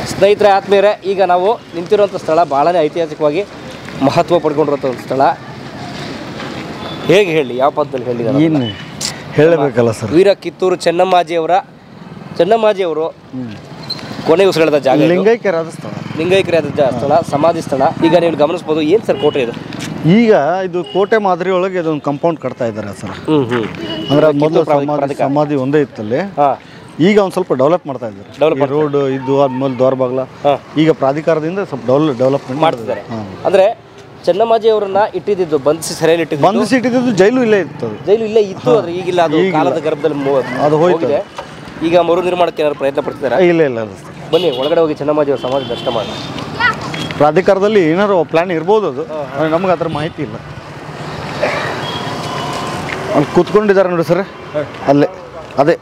ಸ್ನೇಹಿತರೆ ಆತ್ಮೀಯರೇ ಈಗ ನಾವು ನಿಂತಿರುವಂಥ ಸ್ಥಳ ಭಾಳನೇ ಐತಿಹಾಸಿಕವಾಗಿ ಮಹತ್ವ ಪಡ್ಕೊಂಡಿರುವಂಥ ಒಂದು ಸ್ಥಳ ಹೇಗೆ ಹೇಳಿ ಯಾವ ಪದದಲ್ಲಿ ಹೇಳಿದ್ದಾರೆ ಏನು ಹೇಳಬೇಕಲ್ಲ ಸರ್ ವೀರ ಕಿತ್ತೂರು ಚೆನ್ನಮ್ಮಾಜಿಯವರ ಚೆನ್ನಮ್ಮಾಜಿಯವರು ಕೊನೆ ಉಸಿರೆಳೆದ ಜಾಗ ಇದು. ಲಿಂಗೈಕ್ಯರಾದ ಸ್ಥಳ ಲಿಂಗೈಕ್ಯರಾದ ಜಾ- ಸ್ಥಳ ಸಮಾಧಿ ಸ್ಥಳ ಈಗ ನೀವು ಗಮನಿಸ್ಬೋದು ಏನು ಸರ್ ಕೋಟೆ ಇದು ಈಗ ಇದು ಕೋಟೆ ಮಾದರಿ ಒಳಗೆ ಇದೊಂದು ಕಂಪೌಂಡ್ ಕಟ್ತಾ ಇದ್ದಾರೆ ಸರ್ ಹ್ಞೂ ಹ್ಞೂ ಅಂದ್ರೆ ಅದ್ ಮೊದಲು ಸಮಾಧಿ ಸಮಾಧಿ ಒಂದೇ ಇತ್ತಲ್ಲಿ ಹಾಂ ಈಗ ಒಂದು ಸ್ವಲ್ಪ ಡೆವಲಪ್ ಮಾಡ್ತಾ ಇದ್ದಾರೆ Develop ಈ ರೋಡ್ ಇದು ಆದ್ಮೇಲೆ ದ್ವಾರ ಬಾಗ್ಲ ಹಾಂ. ಈಗ ಪ್ರಾಧಿಕಾರದಿಂದ ಸ್ವಲ್ಪ ಡೆವಲಪ್ ಡೆವಲಪ್ಮೆಂಟ್ ಮಾಡ್ತಿದ್ದಾರೆ ಅಂದರೆ ಚೆನ್ನಮ್ಮಾಜಿ ಅವರನ್ನ ಇಟ್ಟಿದ್ದು ಬಂಧಿಸಿ ಸೆರೆಯಲ್ಲಿ ಇಟ್ಟಿದ್ದು ಬಂದು ಸಿಟ್ಟಿದ್ದು ಜೈಲು ಇಲ್ಲೇ ಇತ್ತು ಅದು ಜೈಲು ಇಲ್ಲೇ ಇತ್ತು ಆದ್ರೆ ಈಗಿಲ್ಲ ಅದು ಕಾಲದ ಗರ್ಭದಲ್ಲಿ ಮು- ಅದು ಹೋಯ್ತು. ಹೋಗಿದೆ ಈಗ ಮರು ನಿರ್ಮಾಣಕ್ಕೆ ಏನಾದ್ರು ಪ್ರಯತ್ನ ಪಡ್ತಿದ್ದಾರೆ ಇಲ್ಲ ಇಲ್ಲ ಅದು ಸರ್. ಬನ್ನಿ ಒಳಗಡೆ ಹೋಗಿ ಚೆನ್ನಮ್ಮಾಜಿ ಅವ್ರ ಸಮಾಧಿ ದರ್ಶನ ಮಾಡಿ ಪ್ರಾಧಿಕಾರದಲ್ಲಿ ಏನಾರು ಪ್ಲಾನ್ ಇರ್ಬೋದು ಅದು ಆದ್ರೆ ನಮ್ಗೆ ಅದ್ರ ಮಾಹಿತಿ ಇಲ್ಲ ಅಲ್ಲಿ ಕೂತ್ಕೊಂಡಿದ್ದಾರೆ ನೋಡಿ ಸರ್ ಅಲ್ಲೇ ಅದೇ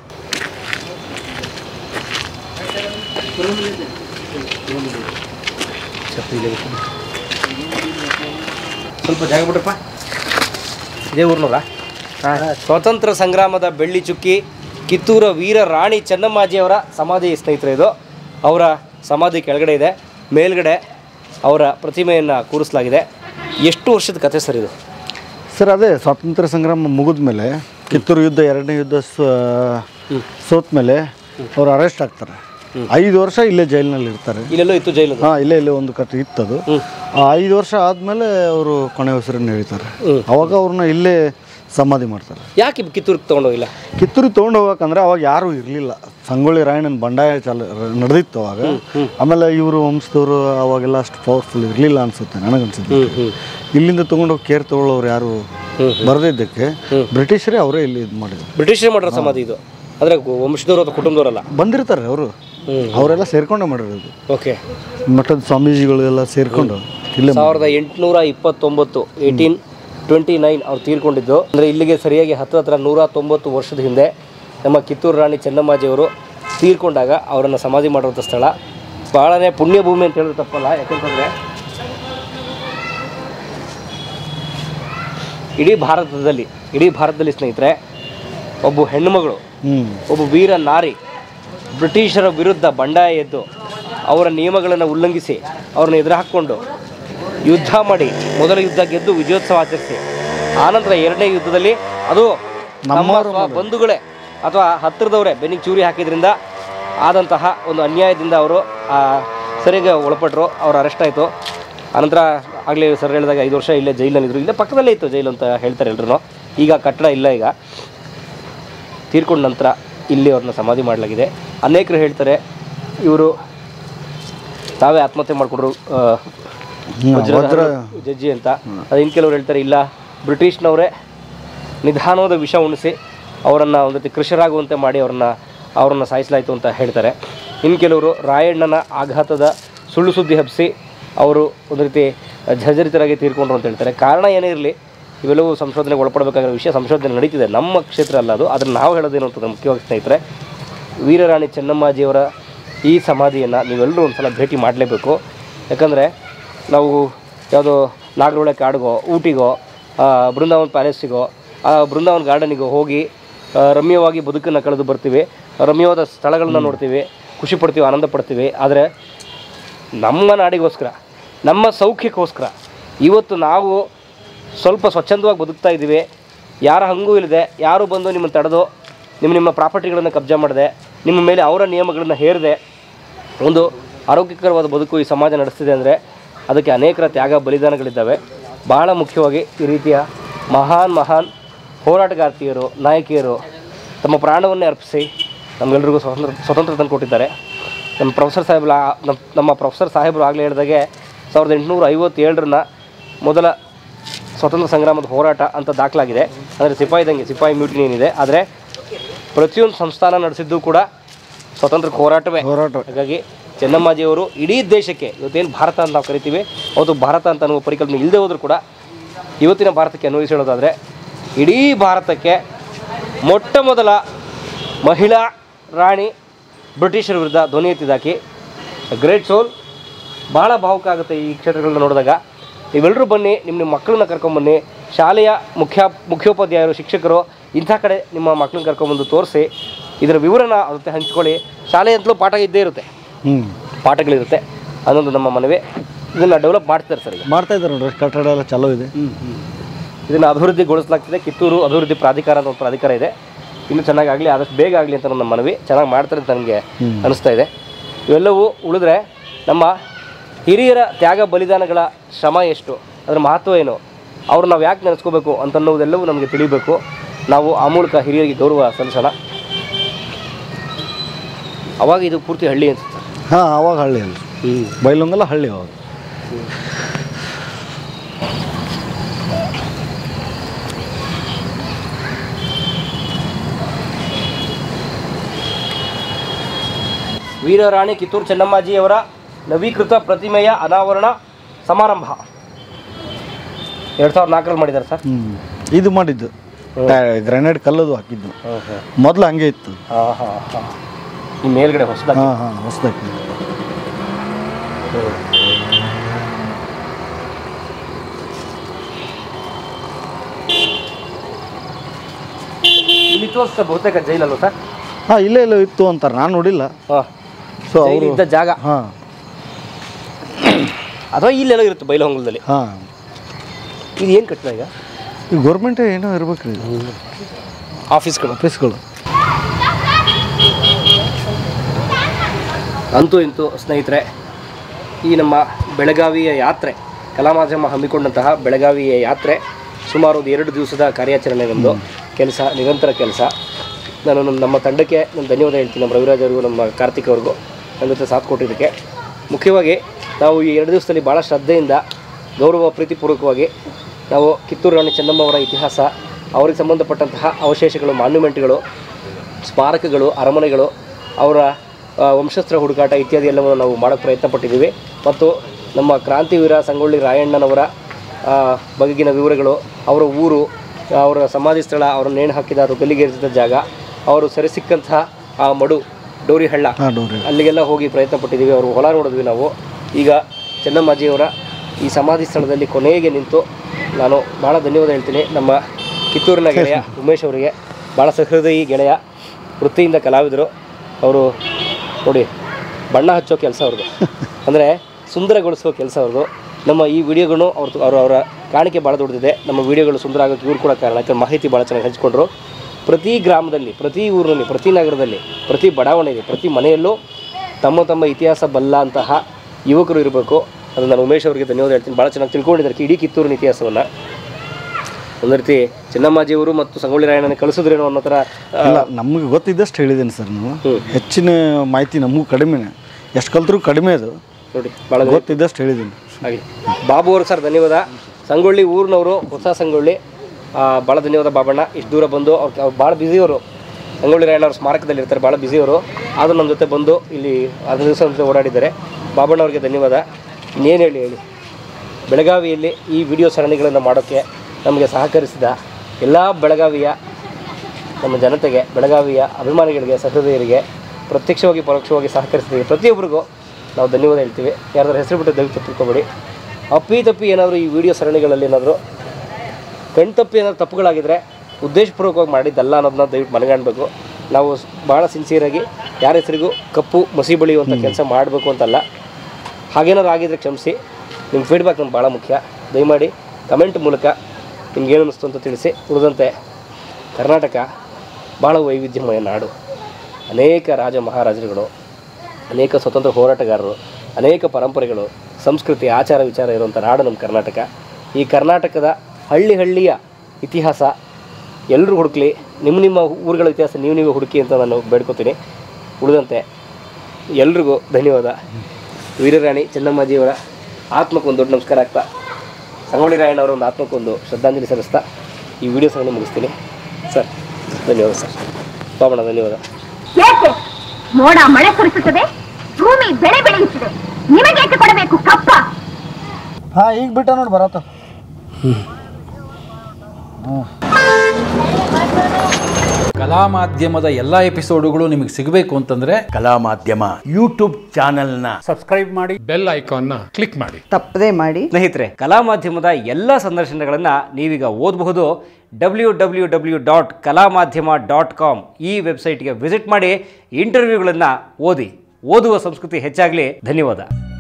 ಸ್ವಲ್ಪ ಜಾಗ ಬಿಡ್ರಪ್ಪ ಇದೇ ಊರ್ನೂರ ಸ್ವಾತಂತ್ರ್ಯ ಸಂಗ್ರಾಮದ ಬೆಳ್ಳಿ ಚುಕ್ಕಿ ಕಿತ್ತೂರ ವೀರ ರಾಣಿ ಚೆನ್ನಮ್ಮಾಜಿಯವರ ಸಮಾಧಿ ಸ್ನೇಹಿತರೆ ಇದು ಅವರ ಸಮಾಧಿ ಕೆಳಗಡೆ ಇದೆ ಮೇಲ್ಗಡೆ ಅವರ ಪ್ರತಿಮೆಯನ್ನು ಕೂರಿಸಲಾಗಿದೆ ಎಷ್ಟು ವರ್ಷದ ಕಥೆ ಸರ್ ಇದು ಸರ್ ಅದೇ ಸ್ವಾತಂತ್ರ್ಯ ಸಂಗ್ರಾಮ ಮುಗಿದ ಮೇಲೆ ಕಿತ್ತೂರು ಯುದ್ಧ ಎರಡನೇ ಯುದ್ಧ ಸೋತ ಮೇಲೆ ಅವ್ರು ಅರೆಸ್ಟ್ ಆಗ್ತಾರೆ ಐದು ವರ್ಷ ಇಲ್ಲೇ ಜೈಲಿನಲ್ಲಿ ಇರ್ತಾರೆ ಇಲ್ಲೆಲ್ಲೋ ಇತ್ತು ಜೈಲು ಹಾಂ ಇಲ್ಲೇ ಇಲ್ಲೇ ಒಂದು ಕಟ್ಟು ಇತ್ತದು ಆ ಐದು ವರ್ಷ ಆದಮೇಲೆ ಅವರು ಕೊನೆ ಉಸಿರನ್ನು ಹೇಳ್ತಾರೆ ಅವಾಗ ಅವ್ರನ್ನ ಇಲ್ಲೇ ಸಮಾಧಿ ಮಾಡ್ತಾರೆ ಯಾಕೆ ಕಿತ್ತೂರಿಗೆ ತೊಗೊಂಡೋಗಿಲ್ಲ ಕಿತ್ತೂರಿಗೆ ತೊಗೊಂಡು ಹೋಗಕ್ಕಂದ್ರೆ ಅವಾಗ ಯಾರೂ ಇರಲಿಲ್ಲ ಸಂಗೊಳ್ಳಿ ರಾಯಣ್ಣನ ಬಂಡಾಯ ಚಾಲ ನಡೆದಿತ್ತು ಅವಾಗ ಆಮೇಲೆ ಇವರು ವಂಶದವರು ಅವಾಗೆಲ್ಲ ಅಷ್ಟು ಪವರ್ಫುಲ್ ಇರಲಿಲ್ಲ ಅನ್ಸುತ್ತೆ ನನಗನ್ಸುತ್ತೆ ಇಲ್ಲಿಂದ ತೊಗೊಂಡೋಗಿ ಕೇರ್ ತಗೊಳ್ಳೋರು ಯಾರು ಬರದಿದ್ದಕ್ಕೆ ಬ್ರಿಟಿಷರೇ ಅವರೇ ಇಲ್ಲಿ ಇದು ಮಾಡಿದ್ರು ಬ್ರಿಟಿಷರೇ ಮಾಡಿರೋ ಸಮಾಧಿ ಇದು ಅಂದರೆ ವಂಶದವರು ಅಥವಾ ಕುಟುಂಬದವರಲ್ಲ ಬಂದಿರ್ತಾರೆ ಅವರು ಅವರೆಲ್ಲ ಸೇರ್ಕೊಂಡೇ ಮಾಡಿರೋದು ಓಕೆ ಮಠದ ಸ್ವಾಮೀಜಿಗಳು ಎಲ್ಲ ಸೇರ್ಕೊಂಡು ಇಲ್ಲೇ ಸಾವಿರದ ಎಂಟುನೂರ ಇಪ್ಪತ್ತೊಂಬತ್ತು ಏಯ್ಟೀನ್ ಟ್ವೆಂಟಿ ನೈನ್ ಅವ್ರು ತೀರ್ಕೊಂಡಿದ್ದು ಅಂದರೆ ಇಲ್ಲಿಗೆ ಸರಿಯಾಗಿ ಹತ್ತು ಹತ್ರ ನೂರ ತೊಂಬತ್ತು ವರ್ಷದ ಹಿಂದೆ ನಮ್ಮ ಕಿತ್ತೂರು ರಾಣಿ ಚೆನ್ನಮ್ಮಾಜಿಯವರು ತೀರ್ಕೊಂಡಾಗ ಅವರನ್ನು ಸಮಾಧಿ ಮಾಡುವಂಥ ಸ್ಥಳ ಭಾಳನೇ ಪುಣ್ಯ ಭೂಮಿ ಅಂತ ಹೇಳಿದ್ರೆ ತಪ್ಪಲ್ಲ ಯಾಕಂತಂದರೆ ಇಡೀ ಭಾರತದಲ್ಲಿ ಇಡೀ ಭಾರತದಲ್ಲಿ ಸ್ನೇಹಿತರೆ ಒಬ್ಬ ಹೆಣ್ಣುಮಗಳು ಹ್ಞೂ ಒಬ್ಬ ವೀರ ನಾರಿ ಬ್ರಿಟಿಷರ ವಿರುದ್ಧ ಬಂಡಾಯ ಎದ್ದು ಅವರ ನಿಯಮಗಳನ್ನು ಉಲ್ಲಂಘಿಸಿ ಅವ್ರನ್ನ ಎದುರು ಹಾಕ್ಕೊಂಡು ಯುದ್ಧ ಮಾಡಿ ಮೊದಲ ಯುದ್ಧ ಗೆದ್ದು ವಿಜಯೋತ್ಸವ ಆಚರಿಸಿ ಆನಂತರ ಎರಡನೇ ಯುದ್ಧದಲ್ಲಿ ಅದು ನಮ್ಮ ಸ್ವ ಬಂಧುಗಳೇ ಅಥವಾ ಹತ್ತಿರದವರೇ ಬೆನ್ನಿಗೆ ಚೂರಿ ಹಾಕಿದ್ರಿಂದ ಆದಂತಹ ಒಂದು ಅನ್ಯಾಯದಿಂದ ಅವರು ಆ, ಸೆರೆಗೆ ಒಳಪಟ್ಟರು ಅವ್ರು ಅರೆಸ್ಟ್ ಆಯಿತು ಆನಂತರ ಆಗಲೇ ಸರ್ ಹೇಳಿದಾಗ ಐದು ವರ್ಷ ಇಲ್ಲೇ ಜೈಲಲ್ಲಿದ್ದರು ಇಲ್ಲೇ ಪಕ್ಕದಲ್ಲೇ ಇತ್ತು ಜೈಲು ಅಂತ ಹೇಳ್ತಾರೆ ಎಲ್ರು ಈಗ ಕಟ್ಟಡ ಇಲ್ಲ ಈಗ ತೀರ್ಕೊಂಡ ನಂತರ ಇಲ್ಲಿ ಅವ್ರನ್ನ ಸಮಾಧಿ ಮಾಡಲಾಗಿದೆ ಅನೇಕರು ಹೇಳ್ತಾರೆ ಇವರು ತಾವೇ ಆತ್ಮಹತ್ಯೆ ಮಾಡಿಕೊಂಡ್ರು ಜಡ್ಜಿ ಅಂತ ಅದು ಇನ್ನು ಕೆಲವರು ಹೇಳ್ತಾರೆ ಇಲ್ಲ ಬ್ರಿಟಿಷ್ನವರೇ ನಿಧಾನವಾದ ವಿಷ ಉಣಿಸಿ ಅವರನ್ನು ಒಂದು ರೀತಿ ಕೃಷರಾಗುವಂತೆ ಮಾಡಿ ಅವ್ರನ್ನ ಅವ್ರನ್ನ ಸಾಯಿಸಲಾಯಿತು ಅಂತ ಹೇಳ್ತಾರೆ ಇನ್ನು ಕೆಲವರು ರಾಯಣ್ಣನ ಆಘಾತದ ಸುಳ್ಳು ಸುದ್ದಿ ಹಬ್ಬಿಸಿ ಅವರು ಒಂದು ರೀತಿ ಜರ್ಜರಿತರಾಗಿ ತೀರ್ಕೊಂಡ್ರು ಅಂತ ಹೇಳ್ತಾರೆ ಕಾರಣ ಏನೇ ಇರಲಿ ಇವೆಲ್ಲವೂ ಸಂಶೋಧನೆಗೆ ಒಳಪಡಬೇಕಾಗಿರೋ ವಿಷಯ ಸಂಶೋಧನೆ ನಡೀತಿದೆ ನಮ್ಮ ಕ್ಷೇತ್ರ ಅಲ್ಲ ಅದು ಅದನ್ನು ನಾವು ಹೇಳೋದೇನು ಅಂತಂದ್ರೆ ಮುಖ್ಯವಾಗಿ ಸ್ನೇಹಿತರೆ ವೀರರಾಣಿ ಚೆನ್ನಮ್ಮಾಜಿಯವರ ಈ ಸಮಾಧಿಯನ್ನು ನೀವೆಲ್ಲರೂ ಒಂದು ಸಲ ಭೇಟಿ ಮಾಡಲೇಬೇಕು ಯಾಕಂದರೆ ನಾವು ಯಾವುದೋ ನಾಗರಹೊಳೆ ಕಾಡಿಗೋ ಊಟಿಗೋ ಆ, ಬೃಂದಾವನ್ ಪ್ಯಾಲೇಸಿಗೋ ಆ ಬೃಂದಾವನ್ ಗಾರ್ಡನಿಗೋ ಹೋಗಿ ಆ, ರಮ್ಯವಾಗಿ ಬದುಕನ್ನು ಕಳೆದು ಬರ್ತೀವಿ ರಮ್ಯವಾದ ಸ್ಥಳಗಳನ್ನ ನೋಡ್ತೀವಿ ಖುಷಿ ಪಡ್ತೀವಿ ಆನಂದ ಪಡ್ತೀವಿ ಆದರೆ ನಮ್ಮ ನಾಡಿಗೋಸ್ಕರ ನಮ್ಮ ಸೌಖ್ಯಕ್ಕೋಸ್ಕರ ಇವತ್ತು ನಾವು ಸ್ವಲ್ಪ ಸ್ವಚ್ಛಂದವಾಗಿ ಬದುಕ್ತಾ ಇದ್ದೀವಿ ಯಾರ ಹಂಗೂ ಇಲ್ಲದೆ ಯಾರು ಬಂದು ನಿಮ್ಮನ್ನು ತಡೆದು ನಿಮ್ಮ ನಿಮ್ಮ ಪ್ರಾಪರ್ಟಿಗಳನ್ನು ಕಬ್ಜಾ ಮಾಡದೆ ನಿಮ್ಮ ಮೇಲೆ ಅವರ ನಿಯಮಗಳನ್ನು ಹೇರದೆ ಒಂದು ಆರೋಗ್ಯಕರವಾದ ಬದುಕು ಈ ಸಮಾಜ ನಡೆಸ್ತಿದೆ ಅಂದರೆ ಅದಕ್ಕೆ ಅನೇಕರ ತ್ಯಾಗ ಬಲಿದಾನಗಳಿದ್ದಾವೆ ಬಹಳ ಮುಖ್ಯವಾಗಿ ಈ ರೀತಿಯ ಮಹಾನ್ ಮಹಾನ್ ಹೋರಾಟಗಾರ್ತಿಯರು ನಾಯಕಿಯರು ತಮ್ಮ ಪ್ರಾಣವನ್ನೇ ಅರ್ಪಿಸಿ ನಮ್ಗೆಲ್ರಿಗೂ ಸ್ವತಂತ್ರ ಸ್ವತಂತ್ರ ತಂದು ಕೊಟ್ಟಿದ್ದಾರೆ ನಮ್ಮ ಪ್ರೊಫೆಸರ್ ಸಾಹೇಬ್ರ ನಮ್ಮ ನಮ್ಮ ಪ್ರೊಫೆಸರ್ ಸಾಹೇಬರು ಆಗಲೇ ಹೇಳಿದಾಗೆ ಸಾವಿರದ ಎಂಟುನೂರ ಐವತ್ತೇಳರನ್ನ ಮೊದಲ ಸ್ವತಂತ್ರ ಸಂಗ್ರಾಮದ ಹೋರಾಟ ಅಂತ ದಾಖಲಾಗಿದೆ ಅಂದರೆ ಸಿಪಾಯಿ ದಂಗೆ ಸಿಪಾಯಿ ಮ್ಯೂಟಿನಿ ಏನಿದೆ ಆದರೆ ಪ್ರತಿಯೊಂದು ಸಂಸ್ಥಾನ ನಡೆಸಿದ್ದು ಕೂಡ ಸ್ವತಂತ್ರ ಹೋರಾಟವೇ ಹೋರಾಟ ಹಾಗಾಗಿ ಚೆನ್ನಮ್ಮಾಜಿಯವರು ಇಡೀ ದೇಶಕ್ಕೆ ಇವತ್ತೇನು ಭಾರತ ಅಂತ ನಾವು ಕರಿತೀವಿ ಅವತ್ತು ಭಾರತ ಅಂತ ಅನ್ನುವ ಪರಿಕಲ್ಪನೆ ಇಲ್ಲದೆ ಹೋದರೂ ಕೂಡ ಇವತ್ತಿನ ಭಾರತಕ್ಕೆ ಅನ್ವಯಿಸಿ ಹೇಳೋದಾದರೆ ಇಡೀ ಭಾರತಕ್ಕೆ ಮೊಟ್ಟ ಮೊದಲ ಮಹಿಳಾ ರಾಣಿ ಬ್ರಿಟಿಷರ ವಿರುದ್ಧ ಧ್ವನಿ ಎತ್ತಿದಾಕಿ ಗ್ರೇಟ್ ಸೋಲ್ ಬಹಳ ಭಾವುಕ ಆಗುತ್ತೆ ಈ ಕ್ಷೇತ್ರಗಳನ್ನ ನೋಡಿದಾಗ ನೀವೆಲ್ಲರೂ ಬನ್ನಿ ನಿಮ್ಮ ನಿಮ್ಮ ಮಕ್ಕಳನ್ನ ಕರ್ಕೊಂಬನ್ನಿ ಶಾಲೆಯ ಮುಖ್ಯ ಮುಖ್ಯೋಪಾಧ್ಯಾಯರು ಶಿಕ್ಷಕರು ಇಂಥ ಕಡೆ ನಿಮ್ಮ ಮಕ್ಕಳನ್ನ ಕರ್ಕೊಂಬಂದು ತೋರಿಸಿ ಇದರ ವಿವರನ ಅವ್ರ ಜೊತೆ ಹಂಚ್ಕೊಳ್ಳಿ ಶಾಲೆ ಅಂತಲೂ ಪಾಠ ಇದ್ದೇ ಇರುತ್ತೆ ಹ್ಞೂ ಪಾಠಗಳಿರುತ್ತೆ ಅನ್ನೊಂದು ನಮ್ಮ ಮನವಿ ಇದನ್ನು ಡೆವಲಪ್ ಮಾಡ್ತಾರೆ ಸರ್ ಈಗ ಮಾಡ್ತಾ ಇದ್ದಾರೆ ನೋಡ್ರಿ ಕಟ್ಟಡ ಎಲ್ಲ ಚಲೋ ಇದೆ ಇದನ್ನು ಅಭಿವೃದ್ಧಿಗೊಳಿಸಲಾಗ್ತಿದೆ ಕಿತ್ತೂರು ಅಭಿವೃದ್ಧಿ ಪ್ರಾಧಿಕಾರ ಅಂತ ಒಂದು ಪ್ರಾಧಿಕಾರ ಇದೆ ಇನ್ನೂ ಚೆನ್ನಾಗಿ ಆಗಲಿ ಆದಷ್ಟು ಬೇಗ ಆಗಲಿ ಅಂತ ನಮ್ಮ ಮನವಿ ಚೆನ್ನಾಗಿ ಮಾಡ್ತಾರೆ ಅಂತ ನನಗೆ ಅನಿಸ್ತಾ ಇದೆ ಇವೆಲ್ಲವೂ ಉಳಿದ್ರೆ ನಮ್ಮ ಹಿರಿಯರ ತ್ಯಾಗ ಬಲಿದಾನಗಳ ಶ್ರಮ ಎಷ್ಟು ಅದರ ಮಹತ್ವ ಏನು ಅವ್ರು ನಾವು ಯಾಕೆ ನೆನೆಸ್ಕೋಬೇಕು ಅಂತನ್ನೋದೆಲ್ಲವೂ ನಮಗೆ ತಿಳಿಬೇಕು ನಾವು ಆ ಮೂಲಕ ಹಿರಿಯರಿಗೆ ಗೌರವ ಸಲ್ಲಿಸೋಣ ಅವಾಗ ಇದು ಪೂರ್ತಿ ಹಳ್ಳಿ ಅನ್ಸುತ್ತೆ ಹಾಂ ಅವಾಗ ಹಳ್ಳಿ ಅಲ್ಲ ಹ್ಞೂ ಬೈಲೊಂಗಲ್ಲ ಹಳ್ಳಿ ಅವಾಗ ವೀರರಾಣಿ ಕಿತ್ತೂರು ಚೆನ್ನಮ್ಮಾಜಿಯವರ ನವೀಕೃತ ಪ್ರತಿಮೆಯ ಅನಾವರಣ ಸಮಾರಂಭ ಎರಡು ಸಾವಿರದ ನಾಲ್ಕರಲ್ಲಿ ಮಾಡಿದ್ದಾರೆ ಸರ್ ಹ್ಞೂ ಇದು ಮಾಡಿದ್ದು ಗ್ರೆನೇಡ್ ಕಲ್ಲದು ಹಾಕಿದ್ದು ಹಾಂ ಹಾಂ ಮೊದಲು ಹಂಗೆ ಇತ್ತು ಹಾಂ ಹಾಂ ಹಾಂ ಈ ಮೇಲ್ಗಡೆ ಹೊಸದಾಗಿ ಹಾಂ ಹಾಂ ಹೊಸದಾಗಿ ಇಲ್ಲಿ ತೋರಿಸ್ತಾ ಬಹುತೇಕ ಜೈಲಲ್ವ ಸರ್ ಹಾಂ ಇಲ್ಲೇ ಇಲ್ಲ ಇತ್ತು ಅಂತಾರೆ ನಾನು ನೋಡಿಲ್ಲ ಹಾಂ ಸೊ ಅವರು ಇದ್ದ ಜಾಗ ಹಾಂ ಅಥವಾ ಇಲ್ಲೆಲ್ಲ ಇರುತ್ತೆ ಬೈಲಹೊಂಗಲದಲ್ಲಿ ಹಾಂ ಇದು ಏನು ಕಟ್ಟಡ ಈಗ ಈ ಗೌರ್ಮೆಂಟ್ ಏನೋ ಇರ್ಬೇಕು ರೀ ಆಫೀಸ್ಗಳು ಆಫೀಸ್ಗಳು ಅಂತೂ ಇಂತೂ ಸ್ನೇಹಿತರೆ ಈ ನಮ್ಮ ಬೆಳಗಾವಿಯ ಯಾತ್ರೆ ಕಲಾಮಾಧ್ಯಮ ಹಮ್ಮಿಕೊಂಡಂತಹ ಬೆಳಗಾವಿಯ ಯಾತ್ರೆ ಸುಮಾರು ಒಂದು ಎರಡು ದಿವಸದ ಕಾರ್ಯಾಚರಣೆ ನಮ್ಮದು ಕೆಲಸ ನಿರಂತರ ಕೆಲಸ ನಾನು ನಮ್ಮ ನಮ್ಮ ತಂಡಕ್ಕೆ ನಾನು ಧನ್ಯವಾದ ಹೇಳ್ತೀನಿ ನಮ್ಮ ರವಿರಾಜ್ ಅವ್ರಿಗೂ ನಮ್ಮ ಕಾರ್ತಿಕ್ ಅವ್ರಿಗೂ ನನ್ನ ಜೊತೆ ಸಾಥ್ ಕೊಟ್ಟಿದ್ದಕ್ಕೆ ಮುಖ್ಯವಾಗಿ ನಾವು ಈ ಎರಡು ದಿವಸದಲ್ಲಿ ಭಾಳ ಶ್ರದ್ಧೆಯಿಂದ ಗೌರವ ಪ್ರೀತಿಪೂರ್ವಕವಾಗಿ ನಾವು ಕಿತ್ತೂರು ರಾಣಿ ಚೆನ್ನಮ್ಮ ಅವರ ಇತಿಹಾಸ ಅವರಿಗೆ ಸಂಬಂಧಪಟ್ಟಂತಹ ಅವಶೇಷಗಳು ಮಾನ್ಯುಮೆಂಟ್ಗಳು ಸ್ಮಾರಕಗಳು ಅರಮನೆಗಳು ಅವರ ಆ, ವಂಶಸ್ತ್ರ ಹುಡುಕಾಟ ಇತ್ಯಾದಿ ಎಲ್ಲವನ್ನು ನಾವು ಮಾಡೋಕ್ಕೆ ಪ್ರಯತ್ನ ಪಟ್ಟಿದ್ದೀವಿ ಮತ್ತು ನಮ್ಮ ಕ್ರಾಂತಿವೀರ ಸಂಗೊಳ್ಳಿ ರಾಯಣ್ಣನವರ ಆ, ಬಗೆಗಿನ ವಿವರಗಳು ಅವರ ಊರು ಅವರ ಸಮಾಧಿ ಸ್ಥಳ ಅವರ ನೇಣು ಹಾಕಿದ ಅಥವಾ ಗಲ್ಲಿಗೇರಿಸಿದ ಜಾಗ ಅವರು ಸೆರೆಸಿಕ್ಕಂತಹ ಆ ಮಡು ಡೋರಿ ಹಳ್ಳ ಹಾಂ ಡೋರಿ ಅಲ್ಲಿಗೆಲ್ಲ ಹೋಗಿ ಪ್ರಯತ್ನ ಪಟ್ಟಿದ್ದೀವಿ ಅವರು ಹೊಲ ನೋಡಿದ್ವಿ ನಾವು ಈಗ ಚೆನ್ನಮ್ಮಾಜಿಯವರ ಈ ಸಮಾಧಿ ಸ್ಥಳದಲ್ಲಿ ಕೊನೆಗೆ ನಿಂತು ನಾನು ಭಾಳ ಧನ್ಯವಾದ ಹೇಳ್ತೀನಿ ನಮ್ಮ ಕಿತ್ತೂರಿನ ಗೆಳೆಯ ಉಮೇಶ್ ಅವರಿಗೆ ಭಾಳ ಸಹೃದಯಿ ಗೆಳೆಯ ವೃತ್ತಿಯಿಂದ ಕಲಾವಿದರು ಅವರು ನೋಡಿ ಬಣ್ಣ ಹಚ್ಚೋ ಕೆಲಸ ಅವ್ರದ್ದು ಅಂದರೆ ಸುಂದರಗೊಳಿಸೋ ಕೆಲಸ ಅವ್ರದ್ದು ನಮ್ಮ ಈ ವಿಡಿಯೋಗಳು ಅವ್ರದ್ದು ಅವರ ಅವರ ಕಾಣಿಕೆ ಭಾಳ ದೊಡ್ಡದಿದೆ ನಮ್ಮ ವಿಡಿಯೋಗಳು ಸುಂದರ ಆಗೋಕ್ಕೆ ಇವ್ರು ಕೂಡ ಕಾರಣ ಯಾಕಂದ್ರೆ ಮಾಹಿತಿ ಭಾಳ ಚೆನ್ನಾಗಿ ಹಂಚ್ಕೊಂಡ್ರು ಪ್ರತಿ ಗ್ರಾಮದಲ್ಲಿ ಪ್ರತಿ ಊರಿನಲ್ಲಿ ಪ್ರತಿ ನಗರದಲ್ಲಿ ಪ್ರತಿ ಬಡಾವಣೆಯಲ್ಲಿ ಪ್ರತಿ ಮನೆಯಲ್ಲೂ ತಮ್ಮ ತಮ್ಮ ಇತಿಹಾಸ ಬಲ್ಲ ಅಂತಹ ಯುವಕರು ಇರಬೇಕು ಅದು ನಾನು ಉಮೇಶ್ ಅವರಿಗೆ ಧನ್ಯವಾದ ಹೇಳ್ತೀನಿ ಭಾಳ ಚೆನ್ನಾಗಿ ತಿಳ್ಕೊಂಡಿದ್ದಾರೆ ಇಡೀ ಕಿತ್ತೂರಿನ ಇತಿಹಾಸವನ್ನು ಒಂದು ರೀತಿ ಚೆನ್ನಮ್ಮಾಜಿಯವರು ಮತ್ತು ಸಂಗೊಳ್ಳಿ ರಾಯಣ್ಣನ ಕಳಿಸಿದ್ರೇನೋ ಅನ್ನೋ ಥರ ಆ, ಇಲ್ಲ ನಮಗೆ ಗೊತ್ತಿದ್ದಷ್ಟು ಹೇಳಿದ್ದೀನಿ ಸರ್ ನೀವು ಹ್ಮ್. ಹೆಚ್ಚಿನ ಮಾಹಿತಿ ನಮಗೂ ಕಡಿಮೆನೆ ಎಷ್ಟು ಕಲ್ತ್ರೂ ಕಡಿಮೆ ಅದು ನೋಡಿ ಭಾಳ ಗೊತ್ತಿದ್ದಷ್ಟು ಹೇಳಿದ್ದೀನಿ ಆಗಲಿ ಬಾಬು ಅವ್ರಿಗೆ ಸರ್ ಧನ್ಯವಾದ ಸಂಗೊಳ್ಳಿ ಊರಿನವರು ಹೊಸ ಸಂಗೊಳ್ಳಿ ಆ, ಭಾಳ ಧನ್ಯವಾದ ಬಾಬಣ್ಣ ಇಷ್ಟು ದೂರ ಬಂದು ಅವ್ರು ಅವ್ರು ಭಾಳ ಬ್ಯುಸಿಯವರು ಸಂಗೊಳ್ಳಿ ರಾಯಣ್ಣ ಅವ್ರ ಸ್ಮಾರಕದಲ್ಲಿ ಇರ್ತಾರೆ ಭಾಳ ಬ್ಯುಸಿಯವರು ಆದರೂ ನಮ್ಮ ಜೊತೆ ಬಂದು ಇಲ್ಲಿ ಅರ್ಧ ದಿವಸ ಜೊತೆ ಓಡಾಡಿದ್ದಾರೆ ಬಾಬಣ್ಣ ಅವ್ರಿಗೆ ಧನ್ಯವಾದ ಇನ್ನೇನು ಹೇಳಿ ಹೇಳಿ ಬೆಳಗಾವಿಯಲ್ಲಿ ಈ ವಿಡಿಯೋ ಸರಣಿಗಳನ್ನು ಮಾಡೋಕ್ಕೆ ನಮಗೆ ಸಹಕರಿಸಿದ ಎಲ್ಲ ಬೆಳಗಾವಿಯ ನಮ್ಮ ಜನತೆಗೆ ಬೆಳಗಾವಿಯ ಅಭಿಮಾನಿಗಳಿಗೆ ಸಹೃದಯರಿಗೆ ಪ್ರತ್ಯಕ್ಷವಾಗಿ ಪರೋಕ್ಷವಾಗಿ ಸಹಕರಿಸಿದ್ದೀವಿ ಪ್ರತಿಯೊಬ್ಬರಿಗೂ ನಾವು ಧನ್ಯವಾದ ಹೇಳ್ತೀವಿ ಯಾರಾದ್ರೂ ಹೆಸರು ಬಿಟ್ಟು ದಯವಿಟ್ಟು ತಿಳ್ಕೊಬೇಡಿ ಅಪ್ಪಿ ತಪ್ಪಿ ಏನಾದರೂ ಈ ವಿಡಿಯೋ ಸರಣಿಗಳಲ್ಲಿ ಏನಾದರೂ ಕಣ್ತಪ್ಪಿ ಏನಾದ್ರು ತಪ್ಪುಗಳಾಗಿದ್ದರೆ ಉದ್ದೇಶಪೂರ್ವಕವಾಗಿ ಮಾಡಿದ್ದಲ್ಲ ಅನ್ನೋದನ್ನ ದಯವಿಟ್ಟು ಮನಗಾಣಬೇಕು ನಾವು ಸ್- ಭಾಳ ಸಿನ್ಸಿಯರಾಗಿ ಯಾರ ಹೆಸರಿಗೂ ಕಪ್ಪು ಮಸಿ ಬಳಿಯುವಂಥ ಕೆಲಸ ಮಾಡಬೇಕು ಅಂತಲ್ಲ ಹಾಗೇನಾದ್ರು ಆಗಿದ್ರೆ ಕ್ಷಮಿಸಿ ನಿಮ್ಮ ಫೀಡ್ಬ್ಯಾಕ್ ನಮ್ಗೆ ಭಾಳ ಮುಖ್ಯ ದಯಮಾಡಿ ಕಮೆಂಟ್ ಮೂಲಕ ನಿಮ್ಗೇನು ಅನ್ನಿಸ್ತು ಅಂತ ತಿಳಿಸಿ ಉಳಿದಂತೆ ಕರ್ನಾಟಕ ಭಾಳ ವೈವಿಧ್ಯಮಯ ನಾಡು ಅನೇಕ ರಾಜ ಮಹಾರಾಜರುಗಳು ಅನೇಕ ಸ್ವತಂತ್ರ ಹೋರಾಟಗಾರರು ಅನೇಕ ಪರಂಪರೆಗಳು ಸಂಸ್ಕೃತಿ ಆಚಾರ ವಿಚಾರ ಇರುವಂಥ ನಾಡು ನಮ್ಮ ಕರ್ನಾಟಕ ಈ ಕರ್ನಾಟಕದ ಹಳ್ಳಿ ಹಳ್ಳಿಯ ಇತಿಹಾಸ ಎಲ್ಲರೂ ಹುಡುಕ್ಲಿ ನಿಮ್ಮ ನಿಮ್ಮ ಊರುಗಳ ಇತಿಹಾಸ ನೀವು ನೀವು ಹುಡುಕಿ ಅಂತ ನಾನು ಬೇಡ್ಕೊತೀನಿ ಉಳಿದಂತೆ ಎಲ್ರಿಗೂ ಧನ್ಯವಾದ ವೀರರಾಣಿ ಚೆನ್ನಮ್ಮಾಜಿಯವರ ಆತ್ಮಕ್ಕೊಂದು ದೊಡ್ಡ ನಮಸ್ಕಾರ ಆಗ್ತಾ ಸಂಗೊಳ್ಳಿ ರಾಯಣ್ಣ ಅವರ ಒಂದು ಆತ್ಮಕ್ಕೊಂದು ಶ್ರದ್ಧಾಂಜಲಿ ಸಲ್ಲಿಸ್ತಾ ಈ ವಿಡಿಯೋ ಸರಣಿ ಮುಗಿಸ್ತೀನಿ ಸರ್ ಧನ್ಯವಾದ ಸರ್ ಬಾಬಣ್ಣ ಧನ್ಯವಾದ ಏಕೆ ಮೋಡ ಮಳೆ ಸುರಿಸುತ್ತದೆ ಭೂಮಿ ಬೆಳೆ ಬೆಳೆಯುತ್ತದೆ ನಿಮಗೇಕೆ ಕೊಡಬೇಕು ಕಪ್ಪ ಹಾಂ ಈಗ ಬಿಟ್ಟ ನೋಡಿ ಬರತ್ತ ಕಲಾ ಮಾಧ್ಯಮದ ಎಲ್ಲ ಎಪಿಸೋಡುಗಳು ನಿಮಗೆ ಸಿಗಬೇಕು ಅಂತಂದ್ರೆ ಕಲಾ ಮಾಧ್ಯಮ ಯೂಟ್ಯೂಬ್ ಚಾನೆಲ್ನ ಬೆಲ್ ಐಕಾನ್ನ ಕ್ಲಿಕ್ ಮಾಡಿ ತಪ್ಪದೇ ಮಾಡಿ ಸ್ನೇಹಿತರೆ ಕಲಾ ಮಾಧ್ಯಮದ ಎಲ್ಲ ಸಂದರ್ಶನಗಳನ್ನು ನೀವೀಗ ಓದಬಹುದು ಡಬ್ಲ್ಯೂ ಡಬ್ಲ್ಯೂ ಡಬ್ಲ್ಯೂ ಡಾಟ್ ಕಲಾ ಮಾಧ್ಯಮ ಡಾಟ್ ಕಾಮ್ ಈ ವೆಬ್ಸೈಟ್ಗೆ ವಿಸಿಟ್ ಮಾಡಿ ಇಂಟರ್ವ್ಯೂಗಳನ್ನು ಓದಿ ಓದುವ ಸಂಸ್ಕೃತಿ ಹೆಚ್ಚಾಗಲಿ ಧನ್ಯವಾದ